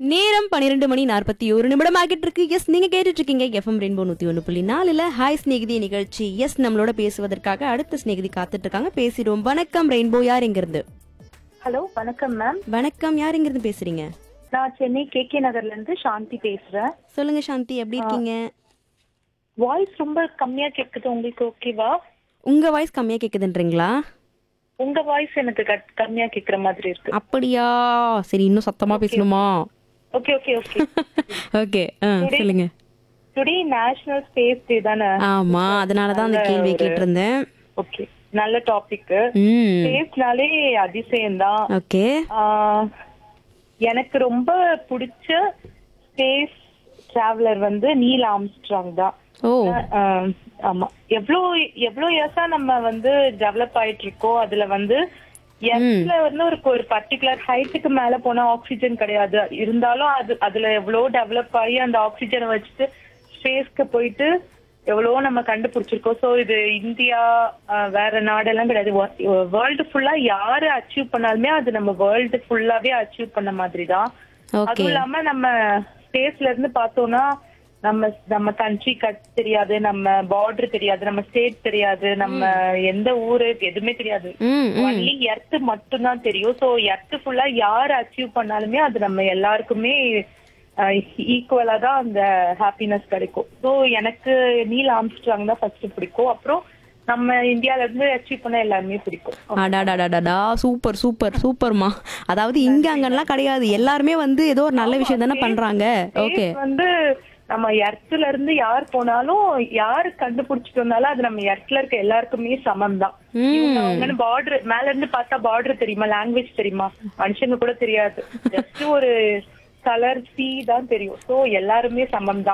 நேரம் பன்னிரெண்டு மணி நாற்பத்தி ஒரு நிமிடம் ஆகிட்டு இருக்கு எஸ் நீங்க கேட்டுட்டு இருக்கீங்க எஃப்எம் ரெயின்போ நூத்தி ஒன்று புள்ளி நாலுல ஹாய் ஸ்நேகிதி நிகழ்ச்சி எஸ் நம்மளோட பேசுவதற்காக அடுத்த ஸ்நேகிதி காத்துட்டு இருக்காங்க பேசிடுவோம் வணக்கம் ரெயின்போ யார் எங்க இருந்து ஹலோ வணக்கம் மேம் வணக்கம் யார் எங்க இருந்து பேசுறீங்க நான் சென்னை கே கே நகர்ல இருந்து சாந்தி பேசுறேன் சொல்லுங்க சாந்தி எப்படி இருக்கீங்க வாய்ஸ் ரொம்ப கம்மியா கேக்குது உங்களுக்கு ஓகேவா உங்க வாய்ஸ் கம்மியா கேக்குதுன்றீங்களா உங்க வாய்ஸ் எனக்கு கட்- கம்மியா கேக்குற மாதிரி இருக்கு அப்படியா சரி இன்னும் சத்தமா பேசணுமா ஓகே ஓகே ஓகே ஓகே சொல்லுங்க டுடே நேஷனல் ஸ்பேஸ் டே தானே ஆமா அதனாலதான் அந்த கேள்வியை கேட்டிருந்தேன் ஓகே நல்ல டாபிக் ம் ஸ்பேஸ்னாலே அதிசயம்தான் ஓகே ஆஹ், எனக்கு ரொம்ப பிடிச்ச ஸ்பேஸ் டிராவலர் வந்து நீல் ஆம்ஸ்ட்ராங் தான் ஓ ஆஹ், ஆமா எவ்வளோ எவ்வளோ இயர்ஸா நம்ம வந்து டெவலப் ஆயிட்டு இருக்கோம் அதுல வந்து எர்த்ல வந்து ஒரு ஒரு பர்டிகுலர் ஹைட்டுக்கு மேல போனா ஆக்சிஜன் கிடையாது இருந்தாலும் அது அதுல எவ்வளோ டெவலப் ஆகி அந்த ஆக்சிஜனை வச்சுட்டு ஸ்பேஸ்க்கு போயிட்டு எவ்வளவோ நம்ம கண்டுபிடிச்சிருக்கோம் சோ இது இந்தியா ஆஹ், வேற நாடெல்லாம் கிடையாது வேர்ல்டு ஃபுல்லா யாரு அச்சீவ் பண்ணாலுமே அது நம்ம வேர்ல்டு ஃபுல்லாவே அச்சீவ் பண்ண மாதிரி தான் ஓகே அதுவும் இல்லாம நம்ம ஸ்பேஸ்ல இருந்து பார்த்தோம்னா நம்ம நம்ம கண்ட்ரி கட் தெரியாது நம்ம பார்டர் தெரியாது நம்ம ஸ்டேட் தெரியாது நம்ம எந்த ஊரு எதுவுமே தெரியாது ம் ம் ஒன்லி எர்த் மட்டும்தான் தெரியும் சோ எர்த் ஃபுல்லா யார் அச்சீவ் பண்ணாலுமே அது நம்ம எல்லாருக்குமே ஈக்குவலா தான் அந்த ஹாப்பினஸ் கிடைக்கும் சோ எனக்கு நீல் ஆம்ஸ்ட்ராங் தான் ஃபர்ஸ்ட் பிடிக்கும் அப்புறம் நம்ம இந்தியால இருந்து அச்சீவ் பண்ண எல்லாருமே பிடிக்கும் அடாடாடாடா சூப்பர் சூப்பர் சூப்பர்மா அதாவது இங்க அங்கெல்லாம் கிடையாது எல்லாருமே வந்து ஏதோ ஒரு நல்ல விஷயம் தானே பண்றாங்க ஓகே Space வந்து நம்ம எர்த்ல இருந்து யார் போனாலும் யாரு கண்டுபிடிச்சிட்டு வந்தாலும் அது நம்ம எர்த்ல இருக்க எல்லாருக்குமே சமம் தான் ம் பார்டர் மேல இருந்து பார்த்தா பார்டர் தெரியுமா லாங்குவேஜ் தெரியுமா மனுஷங்க கூட தெரியாது ஜஸ்ட் ஒரு கலர் சி தான் தெரியும் சோ எல்லாருமே சமம் தான்